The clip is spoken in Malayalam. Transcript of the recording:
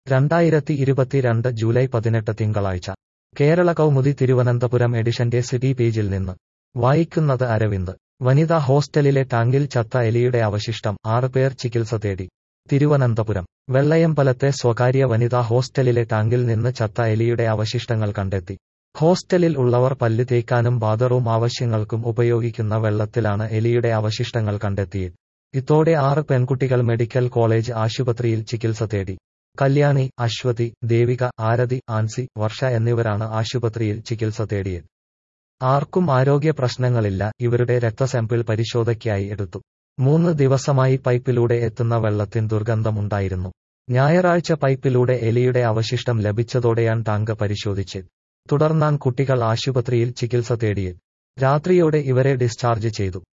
രണ്ടായിരത്തി ഇരുപത്തിരണ്ട് ജൂലൈ പതിനെട്ട് തിങ്കളാഴ്ച കേരള കൗമുദി തിരുവനന്തപുരം എഡിഷന്റെ സിറ്റി പേജിൽ നിന്ന് വായിക്കുന്നത് അരവിന്ദ് വനിതാ ഹോസ്റ്റലിലെ ടാങ്കിൽ ചത്ത എലിയുടെ അവശിഷ്ടം ആറ് പേർ ചികിത്സ തേടി തിരുവനന്തപുരം വെള്ളയമ്പലത്തെ സ്വകാര്യ വനിതാ ഹോസ്റ്റലിലെ ടാങ്കിൽ നിന്ന് ചത്ത എലിയുടെ അവശിഷ്ടങ്ങൾ കണ്ടെത്തി ഹോസ്റ്റലിൽ ഉള്ളവർ പല്ല് തേക്കാനും ബാത്റൂം ആവശ്യങ്ങൾക്കും ഉപയോഗിക്കുന്ന വെള്ളത്തിലാണ് എലിയുടെ അവശിഷ്ടങ്ങൾ കണ്ടെത്തിയത് ഇതോടെ ആറ് പെൺകുട്ടികൾ മെഡിക്കൽ കോളേജ് ആശുപത്രിയിൽ ചികിത്സ തേടി കല്യാണി അശ്വതി ദേവിക ആരതി ആൻസി വർഷ എന്നിവരാണ് ആശുപത്രിയിൽ ചികിത്സ തേടിയത് ആർക്കും ആരോഗ്യ പ്രശ്നങ്ങളില്ല ഇവരുടെ രക്തസാമ്പിൾ പരിശോധയ്ക്കായി എടുത്തു മൂന്ന് ദിവസമായി പൈപ്പിലൂടെ എത്തുന്ന വെള്ളത്തിന് ദുർഗന്ധമുണ്ടായിരുന്നു ഞായറാഴ്ച പൈപ്പിലൂടെ എലിയുടെ അവശിഷ്ടം ലഭിച്ചതോടെയാണ് ടാങ്ക് പരിശോധിച്ചത് തുടർന്നാണ് കുട്ടികൾ ആശുപത്രിയിൽ ചികിത്സ തേടിയത് രാത്രിയോടെ ഇവരെ ഡിസ്ചാർജ് ചെയ്തു